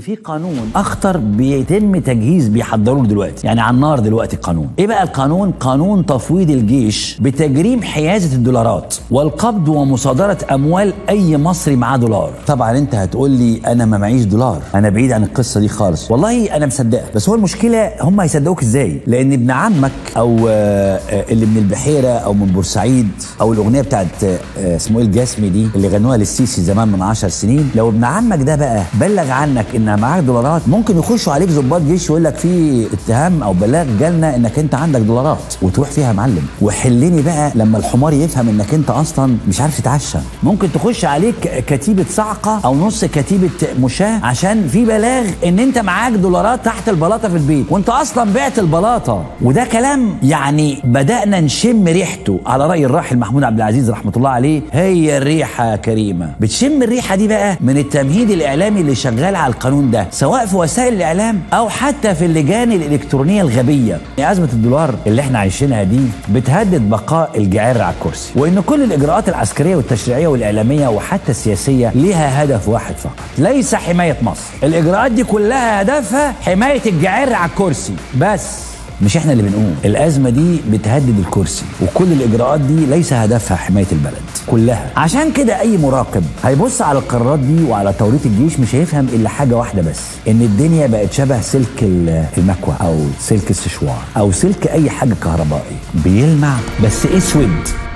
في قانون اخطر بيتم تجهيز بيحضروه دلوقتي يعني على النار دلوقتي القانون ايه بقى القانون قانون تفويض الجيش بتجريم حيازه الدولارات والقبض ومصادره اموال اي مصري معاه دولار طبعا انت هتقول لي انا ما معيش دولار انا بعيد عن القصه دي خالص والله انا مصدقك بس هو المشكله هم هيصدقوك ازاي لان ابن عمك او آه، آه، اللي من البحيره او من بورسعيد او الاغنيه بتاعت آه، اسمه ايه الجسمي دي اللي غنوها للسيسي زمان من 10 سنين لو ابن عمك ده بقى بلغ عنك ان معاك دولارات ممكن يخشوا عليك ضباط جيش يقول لك في اتهام او بلاغ جالنا انك انت عندك دولارات وتروح فيها يا معلم وحلني بقى لما الحمار يفهم انك انت اصلا مش عارف تتعشى ممكن تخش عليك كتيبه صعقه او نص كتيبه مشاه عشان في بلاغ ان انت معاك دولارات تحت البلاطه في البيت وانت اصلا بعت البلاطه وده كلام يعني بدانا نشم ريحته على راي الراحل محمود عبد العزيز رحمه الله عليه هي الريحه كريمه بتشم الريحه دي بقى من التمهيد الاعلامي اللي شغال على القانون ده سواء في وسائل الاعلام او حتى في اللجان الالكترونيه الغبيه ازمه الدولار اللي احنا عايشينها دي بتهدد بقاء الجعير على الكرسي وان كل الاجراءات العسكريه والتشريعيه والاعلاميه وحتى السياسيه ليها هدف واحد فقط ليس حمايه مصر الاجراءات دي كلها هدفها حمايه الجعير على الكرسي بس مش احنا اللي بنقول الازمه دي بتهدد الكرسي وكل الاجراءات دي ليس هدفها حمايه البلد كلها عشان كده اي مراقب هيبص على القرارات دي وعلى توريط الجيش مش هيفهم الا حاجه واحده بس ان الدنيا بقت شبه سلك ال- المكوى او سلك السشوار او سلك اي حاجه كهربائي بيلمع بس اسود